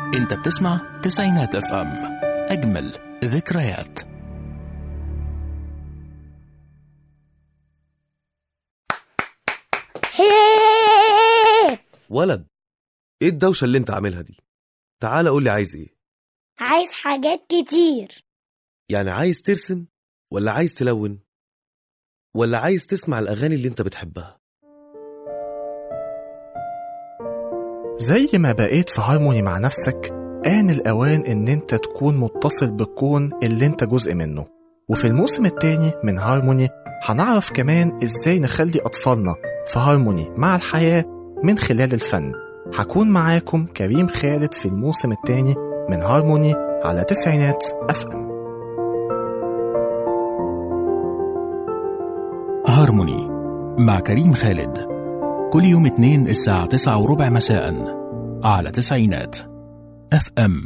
انت بتسمع تسعينات اف ام اجمل ذكريات هيه ولد ايه الدوشة اللي انت عاملها دي تعال قول لي عايز ايه عايز حاجات كتير يعني عايز ترسم ولا عايز تلون ولا عايز تسمع الاغاني اللي انت بتحبها زي ما بقيت في هارموني مع نفسك آن الأوان إن أنت تكون متصل بالكون اللي أنت جزء منه وفي الموسم التاني من هارموني هنعرف كمان إزاي نخلي أطفالنا في هارموني مع الحياة من خلال الفن هكون معاكم كريم خالد في الموسم التاني من هارموني على تسعينات أف أم هارموني مع كريم خالد كل يوم اثنين الساعة تسعة وربع مساء على تسعينات اف ام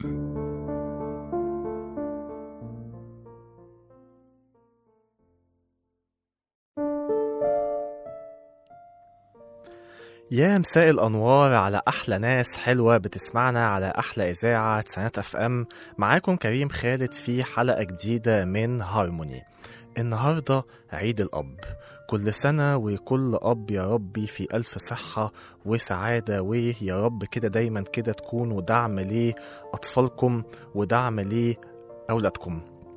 يا مساء الأنوار على أحلى ناس حلوة بتسمعنا على أحلى إذاعة تسعينات أف أم معاكم كريم خالد في حلقة جديدة من هارموني النهاردة عيد الأب كل سنة وكل أب يا ربي في ألف صحة وسعادة ويا رب كده دايما كده تكونوا دعم لأطفالكم ودعم لأولادكم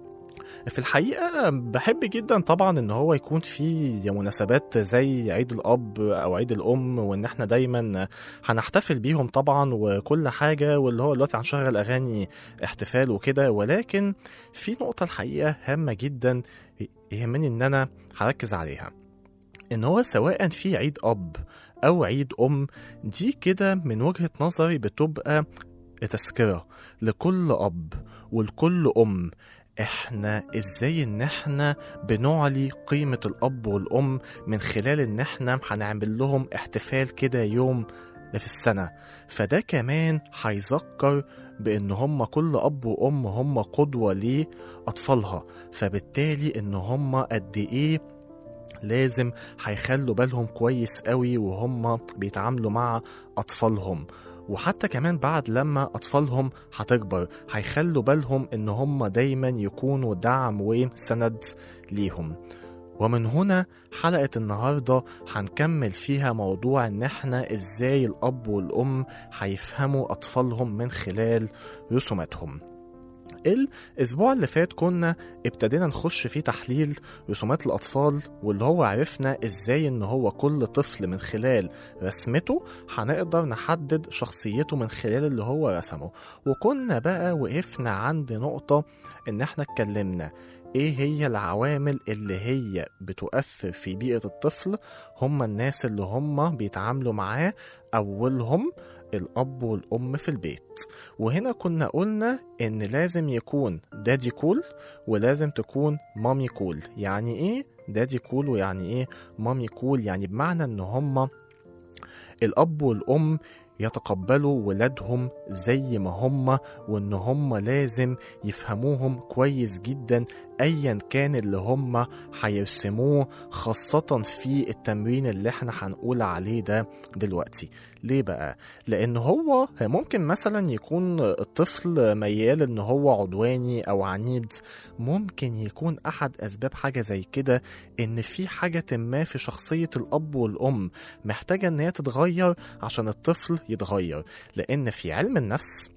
في الحقيقة بحب جدا طبعا ان هو يكون في مناسبات زي عيد الاب او عيد الام وان احنا دايما هنحتفل بيهم طبعا وكل حاجة واللي هو دلوقتي هنشغل اغاني احتفال وكده ولكن في نقطة الحقيقة هامة جدا يهمني ان انا هركز عليها ان هو سواء في عيد اب او عيد ام دي كده من وجهة نظري بتبقى تذكرة لكل اب ولكل ام احنا ازاي ان احنا بنعلي قيمة الاب والام من خلال ان احنا هنعمل لهم احتفال كده يوم في السنة فده كمان هيذكر بان هم كل اب وام هم قدوة لأطفالها فبالتالي ان هم قد ايه لازم هيخلوا بالهم كويس قوي وهم بيتعاملوا مع أطفالهم وحتى كمان بعد لما أطفالهم هتكبر هيخلوا بالهم إن هم دايما يكونوا دعم وسند ليهم ومن هنا حلقة النهاردة هنكمل فيها موضوع إن إحنا إزاي الأب والأم هيفهموا أطفالهم من خلال رسوماتهم الاسبوع اللي فات كنا ابتدينا نخش في تحليل رسومات الاطفال واللي هو عرفنا ازاي ان هو كل طفل من خلال رسمته هنقدر نحدد شخصيته من خلال اللي هو رسمه وكنا بقى وقفنا عند نقطة ان احنا اتكلمنا ايه هي العوامل اللي هي بتؤثر في بيئة الطفل هم الناس اللي هم بيتعاملوا معاه اولهم الاب والام في البيت وهنا كنا قلنا ان لازم يكون دادي كول ولازم تكون مامي كول يعني ايه دادي كول ويعني ايه مامي كول يعني بمعنى ان هما الاب والام يتقبلوا ولادهم زي ما هم وان هم لازم يفهموهم كويس جدا ايا كان اللي هم هيرسموه خاصة في التمرين اللي احنا هنقول عليه ده دلوقتي ليه بقى؟ لان هو ممكن مثلا يكون الطفل ميال ان هو عدواني او عنيد ممكن يكون احد اسباب حاجة زي كده ان في حاجة ما في شخصية الاب والام محتاجة ان هي تتغير عشان الطفل يتغير لان في علم النفس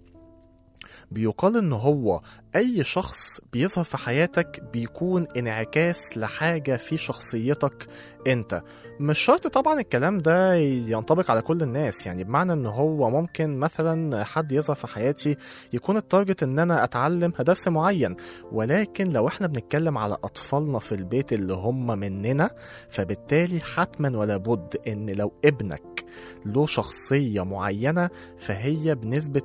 بيقال ان هو اي شخص بيظهر في حياتك بيكون انعكاس لحاجة في شخصيتك انت مش شرط طبعا الكلام ده ينطبق على كل الناس يعني بمعنى ان هو ممكن مثلا حد يظهر في حياتي يكون التارجت ان انا اتعلم درس معين ولكن لو احنا بنتكلم على اطفالنا في البيت اللي هم مننا فبالتالي حتما ولا بد ان لو ابنك له شخصية معينة فهي بنسبة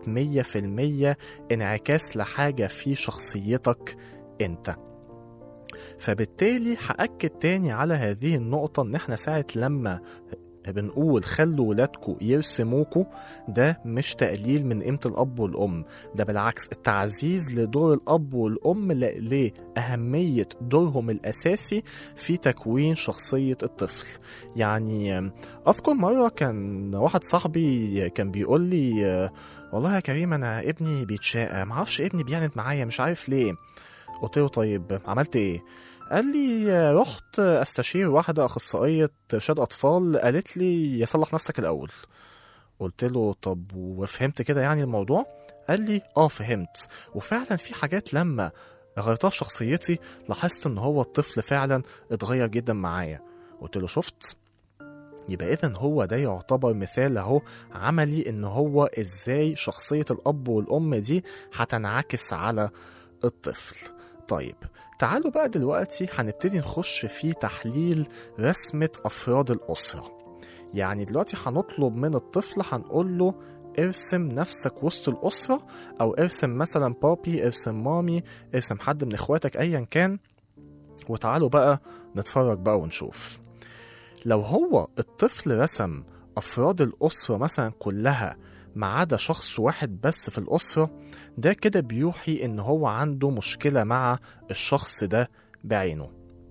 100% انعكاس لحاجة في شخصيتك انت فبالتالي هأكد تاني على هذه النقطة ان احنا ساعة لما بنقول خلوا ولادكم يرسموكوا ده مش تقليل من قيمة الأب والأم ده بالعكس التعزيز لدور الأب والأم ل- لأهمية دورهم الأساسي في تكوين شخصية الطفل يعني آم، أذكر مرة كان واحد صاحبي كان بيقول لي آه، والله يا كريم أنا ابني بيتشاقى معرفش ابني بيعند معايا مش عارف ليه قلت له طيب عملت ايه قال لي آه، رحت استشير واحدة أخصائية إرشاد أطفال قالت لي يصلح نفسك الأول قلت له طب وفهمت كده يعني الموضوع قال لي اه فهمت وفعلا في حاجات لما غيرتها في شخصيتي لاحظت ان هو الطفل فعلا اتغير جدا معايا قلت له شفت يبقى اذا هو ده يعتبر مثال اهو عملي ان هو ازاي شخصية الاب والام دي هتنعكس على الطفل طيب تعالوا بقى دلوقتي هنبتدي نخش في تحليل رسمة أفراد الأسرة يعني دلوقتي هنطلب من الطفل هنقول له ارسم نفسك وسط الأسرة أو ارسم مثلا بابي ارسم مامي ارسم حد من اخواتك أيا كان وتعالوا بقى نتفرج بقى ونشوف لو هو الطفل رسم أفراد الأسرة مثلا كلها ما عدا شخص واحد بس في الأسرة ده كده بيوحي إن هو عنده مشكلة مع الشخص ده بعينه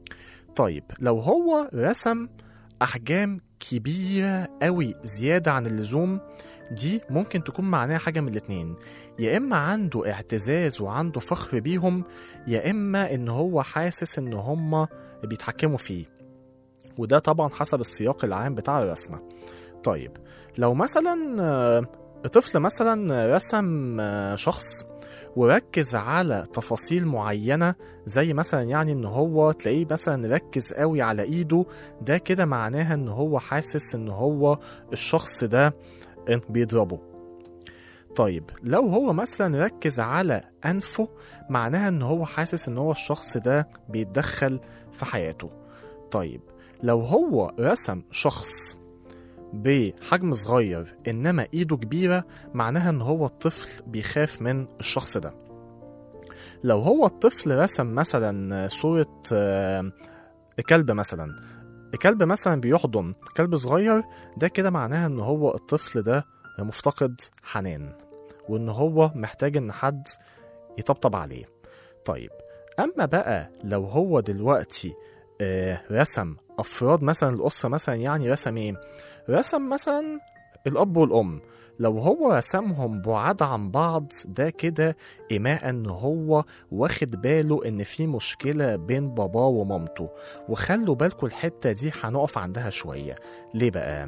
طيب لو هو رسم أحجام كبيرة قوي زيادة عن اللزوم دي ممكن تكون معناها حاجة من الاتنين يا إما عنده اعتزاز وعنده فخر بيهم يا إما إن هو حاسس إن هما بيتحكموا فيه وده طبعا حسب السياق العام بتاع الرسمة طيب لو مثلا آه، طفل مثلا رسم آه، شخص وركز على تفاصيل معينة زي مثلا يعني ان هو تلاقيه مثلا ركز قوي على ايده ده كده معناها ان هو حاسس ان هو الشخص ده بيضربه طيب لو هو مثلا ركز على انفه معناها ان هو حاسس ان هو الشخص ده بيتدخل في حياته طيب لو هو رسم شخص بحجم صغير انما ايده كبيره معناها ان هو الطفل بيخاف من الشخص ده لو هو الطفل رسم مثلا صوره آه، كلب مثلا كلب مثلا بيحضن كلب صغير ده كده معناها ان هو الطفل ده مفتقد حنان وان هو محتاج ان حد يطبطب عليه طيب اما بقى لو هو دلوقتي آه، رسم افراد مثلا الاسره مثلا يعني رسم ايه رسم مثلا الاب والام لو هو رسمهم بعاد عن بعض ده كده ايماء ان هو واخد باله ان في مشكله بين باباه ومامته وخلوا بالكم الحته دي هنقف عندها شويه ليه بقى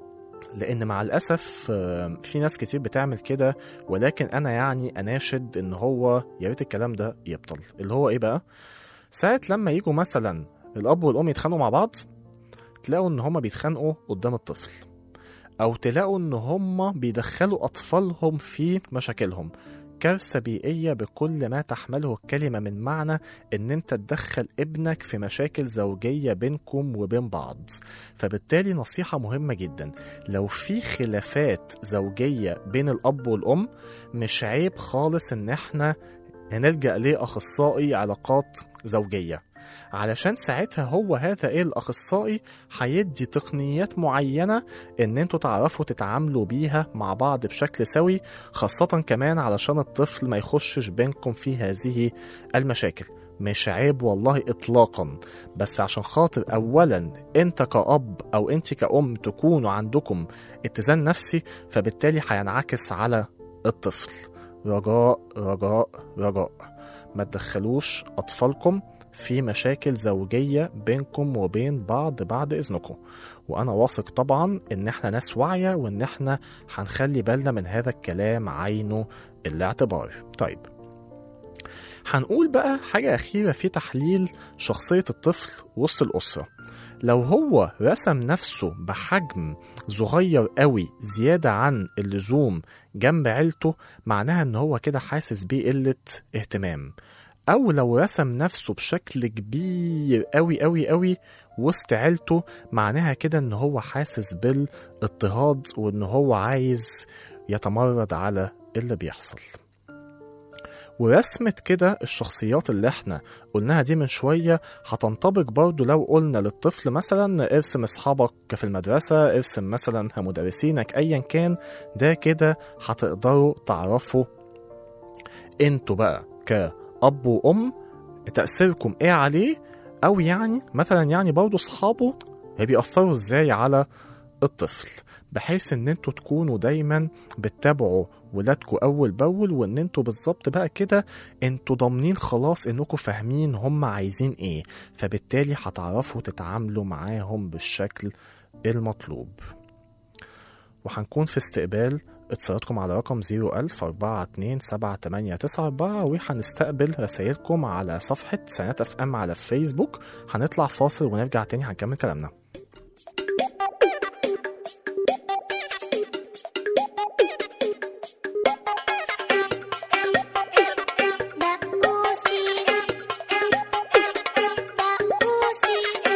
لان مع الاسف آه، في ناس كتير بتعمل كده ولكن انا يعني اناشد ان هو يا ريت الكلام ده يبطل اللي هو ايه بقى ساعه لما يجوا مثلا الاب والام يتخانقوا مع بعض تلاقوا ان هما بيتخانقوا قدام الطفل او تلاقوا ان هما بيدخلوا اطفالهم في مشاكلهم كارثة بيئية بكل ما تحمله الكلمة من معنى إن أنت تدخل ابنك في مشاكل زوجية بينكم وبين بعض فبالتالي نصيحة مهمة جدا لو في خلافات زوجية بين الأب والأم مش عيب خالص إن إحنا هنلجأ لأخصائي علاقات زوجية علشان ساعتها هو هذا ايه الاخصائي هيدي تقنيات معينه ان انتوا تعرفوا تتعاملوا بيها مع بعض بشكل سوي خاصه كمان علشان الطفل ما يخشش بينكم في هذه المشاكل مش عيب والله اطلاقا بس عشان خاطر اولا انت كأب او انت كأم تكونوا عندكم اتزان نفسي فبالتالي هينعكس على الطفل رجاء رجاء رجاء ما تدخلوش اطفالكم في مشاكل زوجية بينكم وبين بعض بعد إذنكم وأنا واثق طبعا إن إحنا ناس واعية وإن إحنا هنخلي بالنا من هذا الكلام عينه الاعتبار طيب هنقول بقى حاجة أخيرة في تحليل شخصية الطفل وسط الأسرة لو هو رسم نفسه بحجم صغير قوي زيادة عن اللزوم جنب عيلته معناها ان هو كده حاسس بقلة اهتمام او لو رسم نفسه بشكل كبير قوي قوي قوي وسط عيلته معناها كده ان هو حاسس بالاضطهاد وان هو عايز يتمرد على اللي بيحصل ورسمة كده الشخصيات اللي احنا قلناها دي من شوية هتنطبق برضو لو قلنا للطفل مثلا ارسم اصحابك في المدرسة ارسم مثلا مدرسينك ايا كان ده كده هتقدروا تعرفوا انتوا بقى كأب وأم تأثيركم ايه عليه او يعني مثلا يعني برضو اصحابه بيأثروا ازاي على الطفل بحيث ان انتوا تكونوا دايما بتتابعوا ولادكم اول باول وان انتوا بالظبط بقى كده انتوا ضامنين خلاص انكم فاهمين هم عايزين ايه فبالتالي هتعرفوا تتعاملوا معاهم بالشكل المطلوب وهنكون في استقبال اتصالاتكم على رقم 01000 4278894 وهنستقبل رسائلكم على صفحة سنات اف ام على فيسبوك هنطلع فاصل ونرجع تاني هنكمل كلامنا بقوسي بقوسي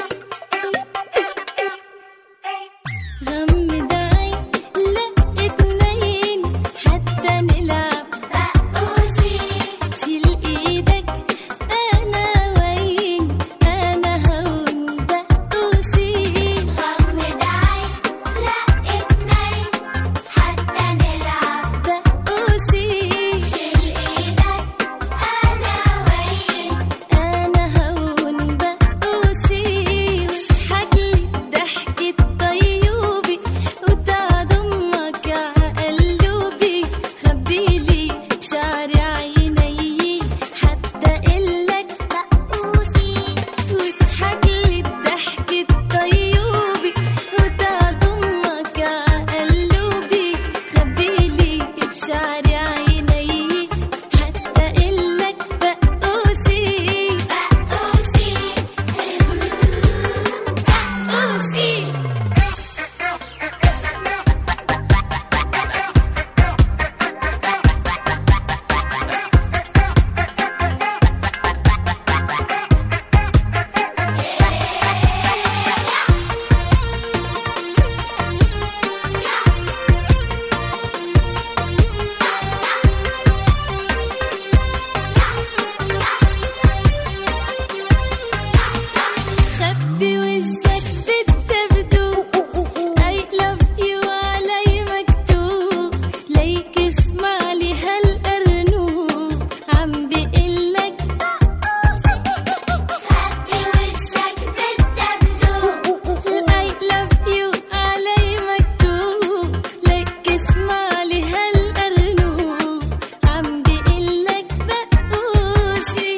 غمض عين لا اتنين حتى نلعب بقوسي شيل ايدك انا وين انا هون بقوسي غمض عين لا اتنين حتى نلعب بقوسي شيل ايدك انا وين انا هون بقوسي وتحكلي ضحكة طيوبي وتعضمك عقلوبي خبيلي بشعر عيني حتى قلك بقوسي وتحكلي ضحكة طيوبي وتعضمك عقلوبي خبيلي بشعر عيني حتى قلك بقوسي بقوسي بقوسي خبي وشك بالتبدو I love you علي مكتوب ليك اسمع لي هالأرنوب عم بقلك خبي وشك بالتبدو I love you علي مكتوب ليك اسمع لي هالأرنوب عم بقلك بقوسي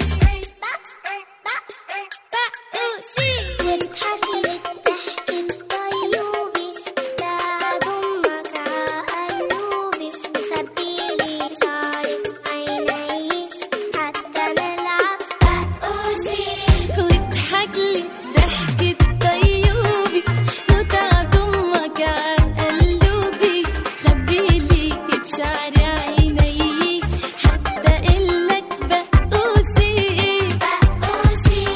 بقوسي وتحكي ضحكة طيوبي تعضمك عقلوبي خبيلي شعري عيني حتى نلعب بقوسي وتحكلي ضحكة طيوبي وتعضمك عقلوبي خبيلي بشعر عيني حتى قلك بقوسي بقوسي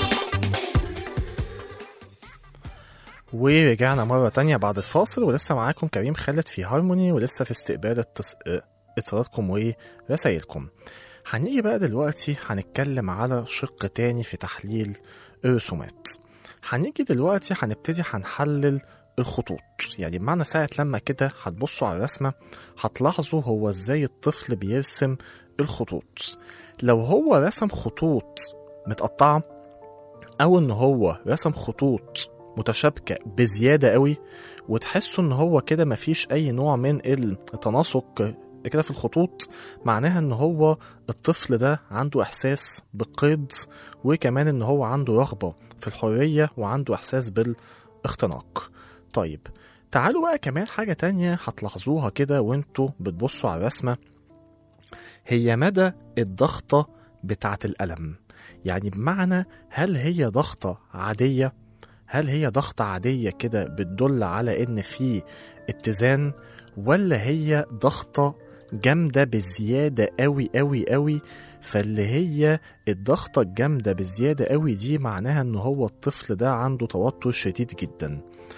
ورجعنا مرة تانية بعد الفاصل ولسه معاكم كريم خالد في هارموني ولسه في استقبال التص... اه، اتصالاتكم ورسايلكم هنيجي بقى دلوقتي هنتكلم على شق تاني في تحليل الرسومات هنيجي دلوقتي هنبتدي هنحلل الخطوط يعني بمعنى ساعة لما كده هتبصوا على الرسمة هتلاحظوا هو ازاي الطفل بيرسم الخطوط لو هو رسم خطوط متقطعة أو إن هو رسم خطوط متشابكة بزيادة قوي وتحسوا إن هو كده مفيش أي نوع من التناسق كده في الخطوط معناها إن هو الطفل ده عنده إحساس بالقيد وكمان إن هو عنده رغبة في الحرية وعنده إحساس بالاختناق طيب تعالوا بقى كمان حاجة تانية هتلاحظوها كده وانتوا بتبصوا على الرسمة هي مدى الضغطة بتاعة الألم يعني بمعنى هل هي ضغطة عادية هل هي ضغطة عادية كده بتدل على إن في اتزان ولا هي ضغطة جامدة بزيادة قوي قوي قوي فاللي هي الضغطة الجامدة بزيادة قوي دي معناها إن هو الطفل ده عنده توتر شديد جدا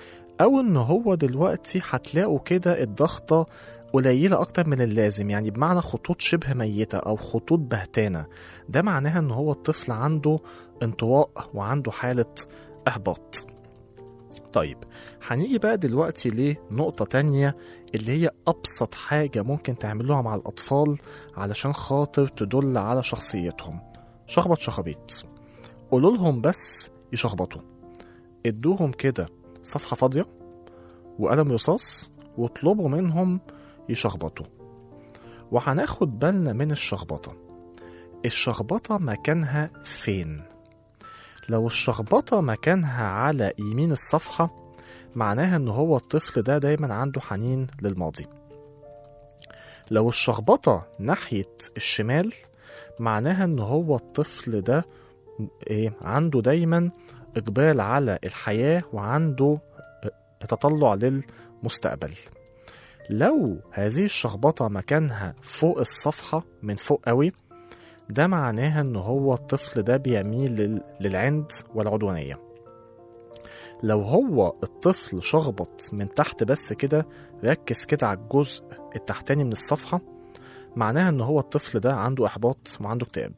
او ان هو دلوقتي هتلاقوا كده الضغطة قليلة اكتر من اللازم يعني بمعنى خطوط شبه ميتة او خطوط بهتانة ده معناها ان هو الطفل عنده انطواء وعنده حالة احباط طيب هنيجي بقى دلوقتي لنقطة تانية اللي هي أبسط حاجة ممكن تعملوها مع الأطفال علشان خاطر تدل على شخصيتهم شخبط شخبيط قولوا لهم بس يشخبطوا ادوهم كده صفحة فاضية وقلم رصاص واطلبوا منهم يشخبطوا وهناخد بالنا من الشخبطة الشخبطة مكانها فين؟ لو الشخبطة مكانها على يمين الصفحة معناها ان هو الطفل ده دايما عنده حنين للماضي لو الشخبطة ناحية الشمال معناها ان هو الطفل ده ايه عنده دايما اقبال على الحياة وعنده تطلع للمستقبل لو هذه الشخبطة مكانها فوق الصفحة من فوق قوي ده معناها ان هو الطفل ده بيميل لل- للعند والعدوانية لو هو الطفل شخبط من تحت بس كده ركز كده على الجزء التحتاني من الصفحة معناها ان هو الطفل ده عنده احباط وعنده اكتئاب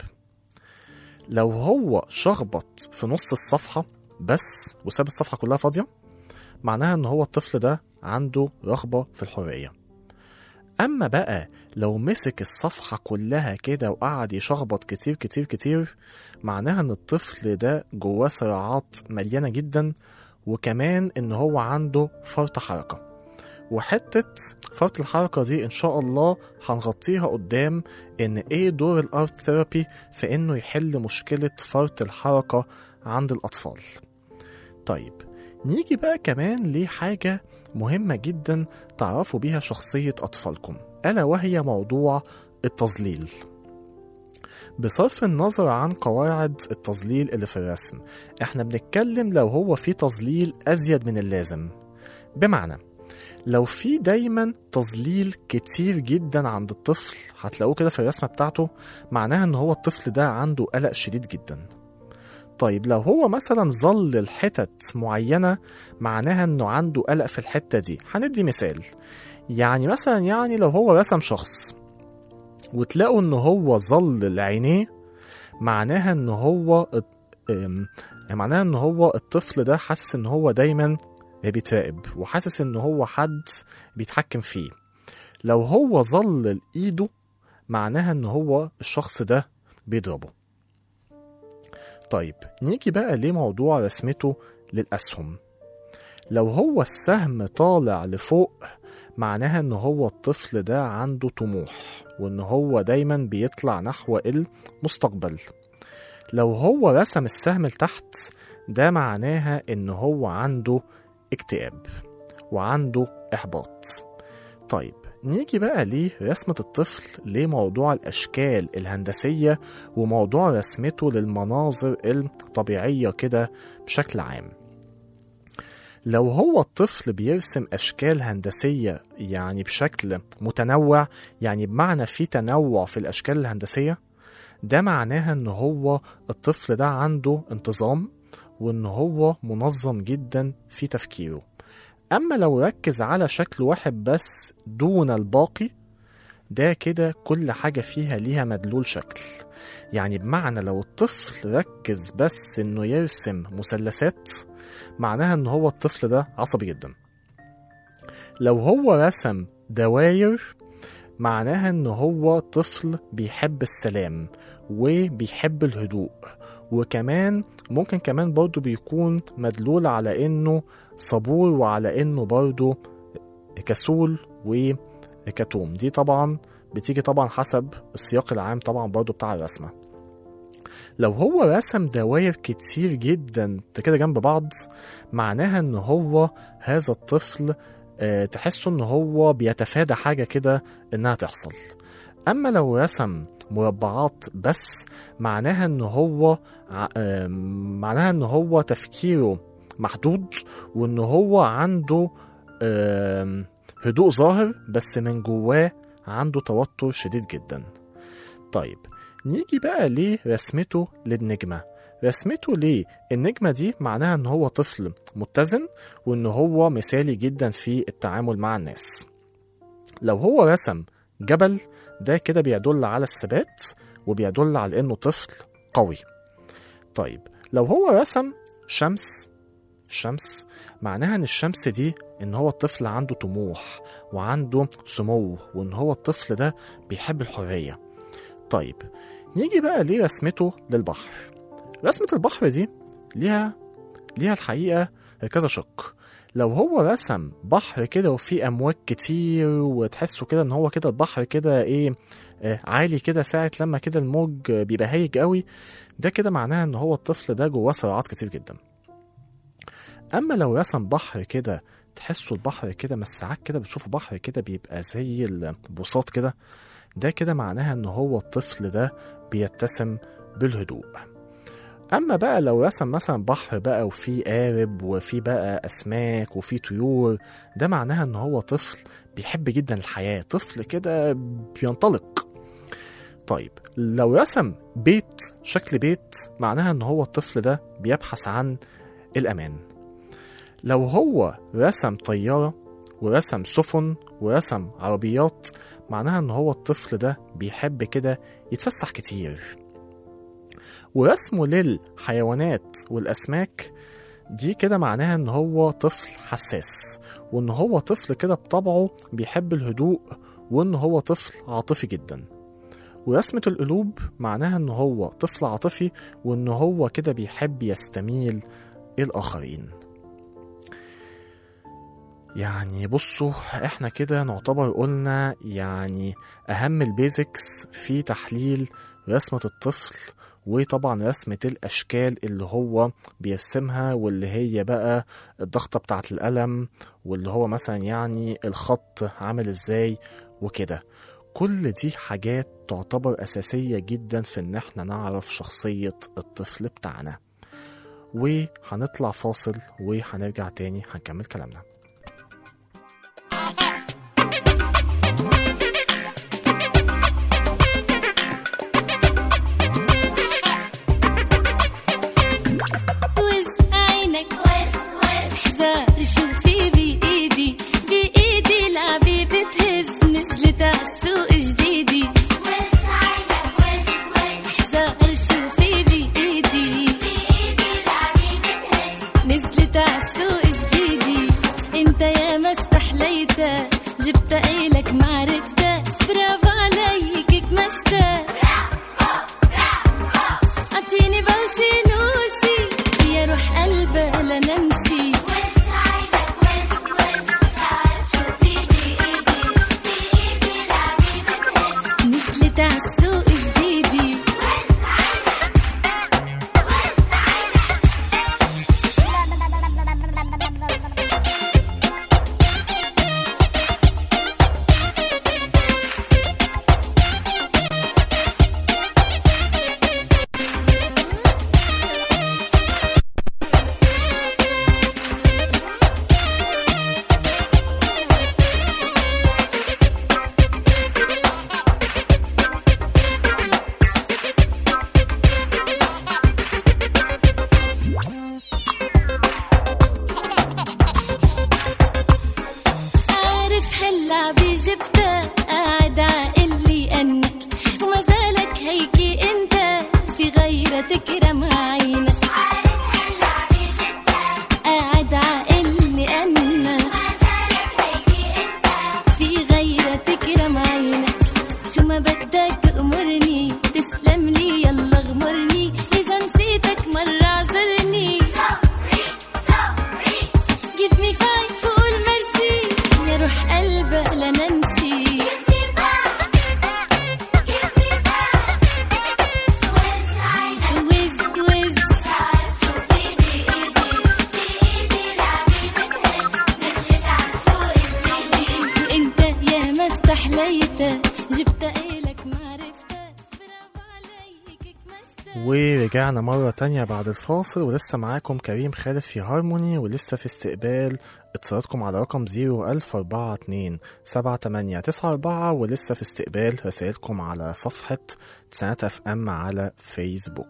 لو هو شخبط في نص الصفحة بس وساب الصفحة كلها فاضية معناها ان هو الطفل ده عنده رغبة في الحرية اما بقى لو مسك الصفحة كلها كده وقعد يشخبط كتير كتير كتير معناها ان الطفل ده جواه صراعات مليانة جدا وكمان ان هو عنده فرط حركة وحتة فرط الحركة دي ان شاء الله هنغطيها قدام ان ايه دور الارت ثيرابي في انه يحل مشكلة فرط الحركة عند الاطفال طيب نيجي بقى كمان لحاجة مهمة جدا تعرفوا بيها شخصية أطفالكم ألا وهي موضوع التظليل بصرف النظر عن قواعد التظليل اللي في الرسم احنا بنتكلم لو هو في تظليل أزيد من اللازم بمعنى لو في دايما تظليل كتير جدا عند الطفل هتلاقوه كده في الرسمة بتاعته معناها ان هو الطفل ده عنده قلق شديد جدا طيب لو هو مثلا ظلل حتت معينة معناها انه عنده قلق في الحتة دي هندي مثال يعني مثلا يعني لو هو رسم شخص وتلاقوا ان هو ظلل عينيه معناها ان هو أم، معناها ان هو الطفل ده حاسس ان هو دايما بيتراقب وحاسس ان هو حد بيتحكم فيه لو هو ظلل ايده معناها ان هو الشخص ده بيضربه طيب نيجي بقى لموضوع رسمته للأسهم لو هو السهم طالع لفوق معناها ان هو الطفل ده عنده طموح وان هو دايما بيطلع نحو المستقبل لو هو رسم السهم لتحت ده معناها ان هو عنده اكتئاب وعنده احباط طيب نيجي بقى لرسمة الطفل لموضوع الأشكال الهندسية وموضوع رسمته للمناظر الطبيعية كده بشكل عام لو هو الطفل بيرسم أشكال هندسية يعني بشكل متنوع يعني بمعنى في تنوع في الأشكال الهندسية ده معناها إن هو الطفل ده عنده انتظام وإن هو منظم جدا في تفكيره أما لو ركز على شكل واحد بس دون الباقي ده كده كل حاجة فيها ليها مدلول شكل يعني بمعنى لو الطفل ركز بس إنه يرسم مثلثات معناها إن هو الطفل ده عصبي جدا لو هو رسم دواير معناها إن هو طفل بيحب السلام وبيحب الهدوء وكمان ممكن كمان برضه بيكون مدلول على إنه صبور وعلى إنه برضه كسول وكتوم دي طبعا بتيجي طبعا حسب السياق العام طبعا برضه بتاع الرسمة لو هو رسم دواير كتير جدا كده جنب بعض معناها ان هو هذا الطفل آه، تحسه ان هو بيتفادى حاجة كده انها تحصل اما لو رسم مربعات بس معناها ان هو ع- آه، معناها ان هو تفكيره محدود وان هو عنده آم، هدوء ظاهر بس من جواه عنده توتر شديد جدا طيب نيجي بقى لرسمته للنجمة رسمته ليه النجمة دي معناها ان هو طفل متزن وان هو مثالي جدا في التعامل مع الناس لو هو رسم جبل ده كده بيدل على الثبات وبيدل على انه طفل قوي طيب لو هو رسم شمس شمس معناها ان الشمس دي ان هو الطفل عنده طموح وعنده سمو وان هو الطفل ده بيحب الحرية طيب نيجي بقى لرسمته للبحر رسمة البحر دي ليها ليها الحقيقة كذا شق لو هو رسم بحر كده وفيه أمواج كتير وتحسه كده إن هو كده البحر كده إيه آه، عالي كده ساعة لما كده الموج بيبقى هايج قوي ده كده معناها إن هو الطفل ده جواه صراعات كتير جدا أما لو رسم بحر كده تحسوا البحر كده ما ساعات كده بتشوفوا بحر كده بيبقى زي البساط كده ده كده معناها ان هو الطفل ده بيتسم بالهدوء اما بقى لو رسم مثلا بحر بقى وفيه قارب وفيه بقى اسماك وفيه طيور ده معناها ان هو طفل بيحب جدا الحياة طفل كده بينطلق طيب لو رسم بيت شكل بيت معناها ان هو الطفل ده بيبحث عن الامان لو هو رسم طيارة ورسم سفن ورسم عربيات معناها ان هو الطفل ده بيحب كده يتفسح كتير ورسمه للحيوانات والاسماك دي كده معناها ان هو طفل حساس وان هو طفل كده بطبعه بيحب الهدوء وان هو طفل عاطفي جدا ورسمة القلوب معناها ان هو طفل عاطفي وان هو كده بيحب يستميل الآخرين يعني بصوا احنا كده نعتبر قلنا يعني اهم البيزكس في تحليل رسمة الطفل وطبعا رسمة الأشكال اللي هو بيرسمها واللي هي بقى الضغطة بتاعة القلم واللي هو مثلا يعني الخط عامل ازاي وكده كل دي حاجات تعتبر أساسية جدا في إن احنا نعرف شخصية الطفل بتاعنا وهنطلع فاصل وهنرجع تاني هنكمل كلامنا وز عينك احذر شو في بايدي بايدي لعبة بتهز نزلت عالسوق جديدي احذر شو في بايدي نزلت عالسوق جديدي انت يا ما استحليتها جبت إلك معرفتها برافو عليك كمشتها اعطيني بوسي نوسي يا روح قلبها لننسي نزلت عالسوق جديدي عارف هاللعبة جبتها قاعد عقلي أنك وما زالك هيك أنت في غيرة تكرم عينك قاعد عقلي أنك في غيرة تكرم عينك شو ما بدك أمرني تسلم لي يلا غمرني إذا نسيتك مرة اعذرني Give me five فوق المرسي يا روح قلبها لننسي وز وز انت يا ما استحليت جبت إلك معرفتك برافو عليك كمشتك ورجعنا مرة تانية بعد الفاصل ولسه معاكم كريم خالد في هارموني ولسه في استقبال اتصالاتكم على رقم 01042 7894 ولسه في استقبال رسائلكم على صفحة تسعينات اف ام على فيسبوك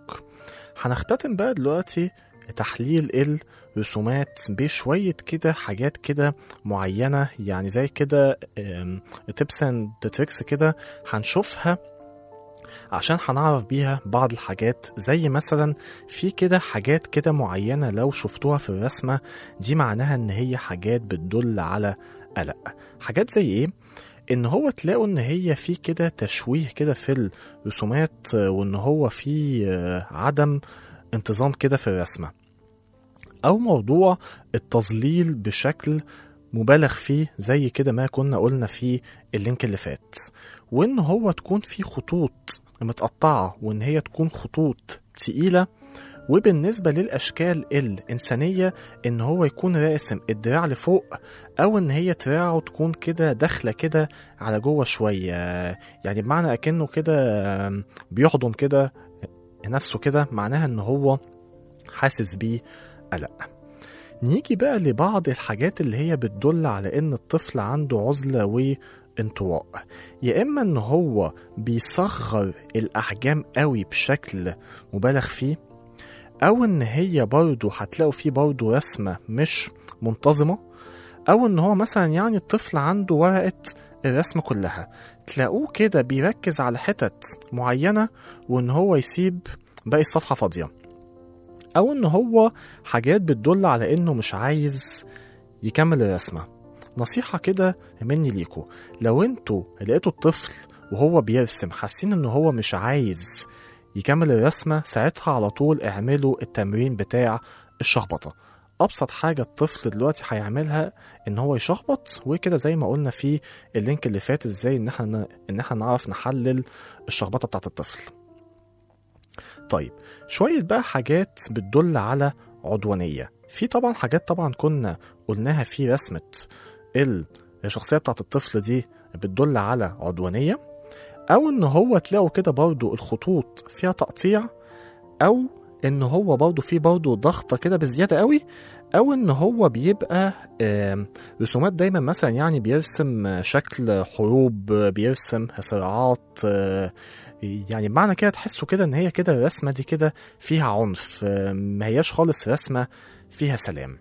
هنختتم بقى دلوقتي تحليل الرسومات بشوية كده حاجات كده معينة يعني زي كده تيبس اند تريكس كده هنشوفها عشان هنعرف بيها بعض الحاجات زي مثلا في كده حاجات كده معينة لو شفتوها في الرسمة دي معناها ان هي حاجات بتدل على قلق حاجات زي ايه ان هو تلاقوا ان هي في كده تشويه كده في الرسومات وان هو في عدم انتظام كده في الرسمة او موضوع التظليل بشكل مبالغ فيه زي كده ما كنا قلنا في اللينك اللي فات وان هو تكون في خطوط متقطعة وان هي تكون خطوط تقيلة وبالنسبة للأشكال الإنسانية إن هو يكون راسم الدراع لفوق أو إن هي دراعه تكون كده داخلة كده على جوه شوية يعني بمعنى أكنه كده بيحضن كده نفسه كده معناها إن هو حاسس بيه قلق نيجي بقى لبعض الحاجات اللي هي بتدل على إن الطفل عنده عزلة وانطواء يا إما إن هو بيصغر الأحجام قوي بشكل مبالغ فيه او ان هي برضه هتلاقوا فيه برضه رسمه مش منتظمه او ان هو مثلا يعني الطفل عنده ورقه الرسمه كلها تلاقوه كده بيركز على حتت معينه وان هو يسيب باقي الصفحه فاضيه او ان هو حاجات بتدل على انه مش عايز يكمل الرسمه نصيحه كده مني ليكوا لو انتوا لقيتوا الطفل وهو بيرسم حاسين ان هو مش عايز يكمل الرسمة ساعتها على طول اعملوا التمرين بتاع الشخبطة أبسط حاجة الطفل دلوقتي هيعملها إن هو يشخبط وكده زي ما قلنا في اللينك اللي فات إزاي إن احنا إن احنا نعرف نحلل الشخبطة بتاعت الطفل. طيب شوية بقى حاجات بتدل على عدوانية في طبعا حاجات طبعا كنا قلناها في رسمة الشخصية بتاعت الطفل دي بتدل على عدوانية او ان هو تلاقوا كده برضو الخطوط فيها تقطيع او ان هو برضو في برضو ضغطة كده بزيادة قوي او ان هو بيبقى رسومات دايما مثلا يعني بيرسم شكل حروب بيرسم صراعات يعني بمعنى كده تحسوا كده ان هي كده الرسمة دي كده فيها عنف ما هياش خالص رسمة فيها سلام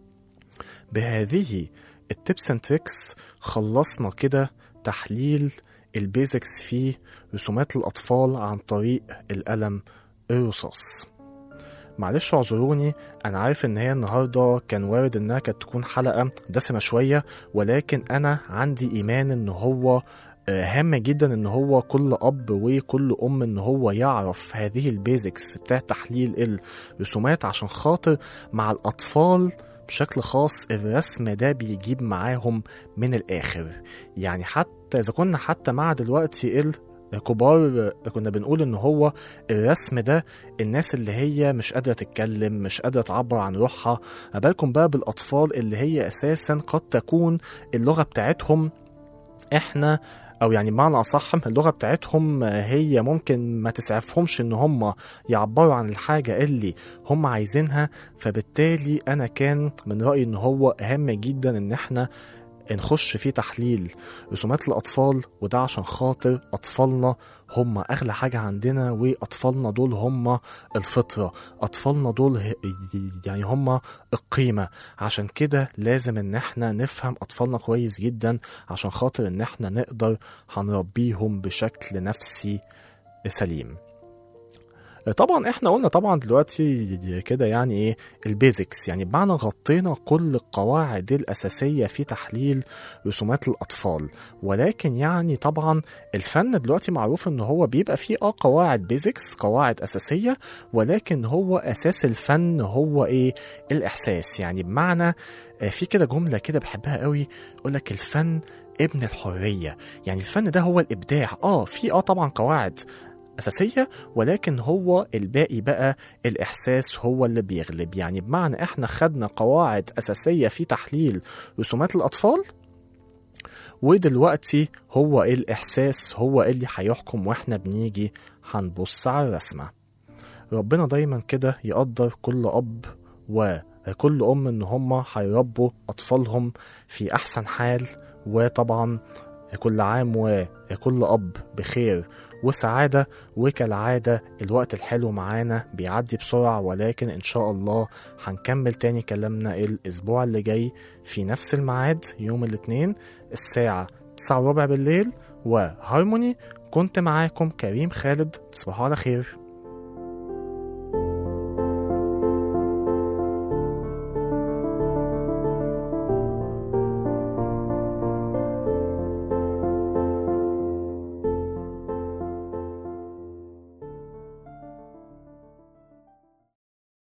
بهذه التبس اند تريكس خلصنا كده تحليل البيزكس في رسومات الأطفال عن طريق القلم الرصاص معلش اعذروني انا عارف ان هي النهارده كان وارد انها كانت تكون حلقه دسمه شويه ولكن انا عندي ايمان ان هو هام جدا ان هو كل اب وكل ام ان هو يعرف هذه البيزكس بتاع تحليل الرسومات عشان خاطر مع الاطفال بشكل خاص الرسم ده بيجيب معاهم من الاخر يعني حتى اذا كنا حتى مع دلوقتي الكبار كنا بنقول ان هو الرسم ده الناس اللي هي مش قادره تتكلم مش قادره تعبر عن روحها ما بالكم بقى بالاطفال اللي هي اساسا قد تكون اللغه بتاعتهم احنا او يعني بمعنى اصح اللغه بتاعتهم هي ممكن ما تسعفهمش ان هم يعبروا عن الحاجه اللي هم عايزينها فبالتالي انا كان من رايي ان هو اهم جدا ان احنا نخش في تحليل رسومات الأطفال وده عشان خاطر أطفالنا هم أغلى حاجة عندنا وأطفالنا دول هم الفطرة أطفالنا دول يعني هم القيمة عشان كده لازم إن احنا نفهم أطفالنا كويس جدا عشان خاطر إن احنا نقدر هنربيهم بشكل نفسي سليم طبعا احنا قلنا طبعا دلوقتي كده يعني ايه البيزكس يعني بمعنى غطينا كل القواعد الاساسيه في تحليل رسومات الاطفال ولكن يعني طبعا الفن دلوقتي معروف ان هو بيبقى فيه اه قواعد بيزكس قواعد اساسيه ولكن هو اساس الفن هو ايه الاحساس يعني بمعنى في كده جمله كده بحبها قوي يقول لك الفن ابن الحريه يعني الفن ده هو الابداع اه في اه طبعا قواعد أساسية ولكن هو الباقي بقى الإحساس هو اللي بيغلب يعني بمعنى إحنا خدنا قواعد أساسية في تحليل رسومات الأطفال ودلوقتي هو الإحساس هو اللي هيحكم وإحنا بنيجي هنبص على الرسمة ربنا دايما كده يقدر كل أب وكل أم إن هما هيربوا أطفالهم في أحسن حال وطبعا يا كل عام ويا كل أب بخير وسعادة وكالعادة الوقت الحلو معانا بيعدي بسرعة ولكن إن شاء الله هنكمل تاني كلامنا الأسبوع اللي جاي في نفس الميعاد يوم الاثنين الساعة تسعة وربع بالليل وهارموني كنت معاكم كريم خالد تصبحوا على خير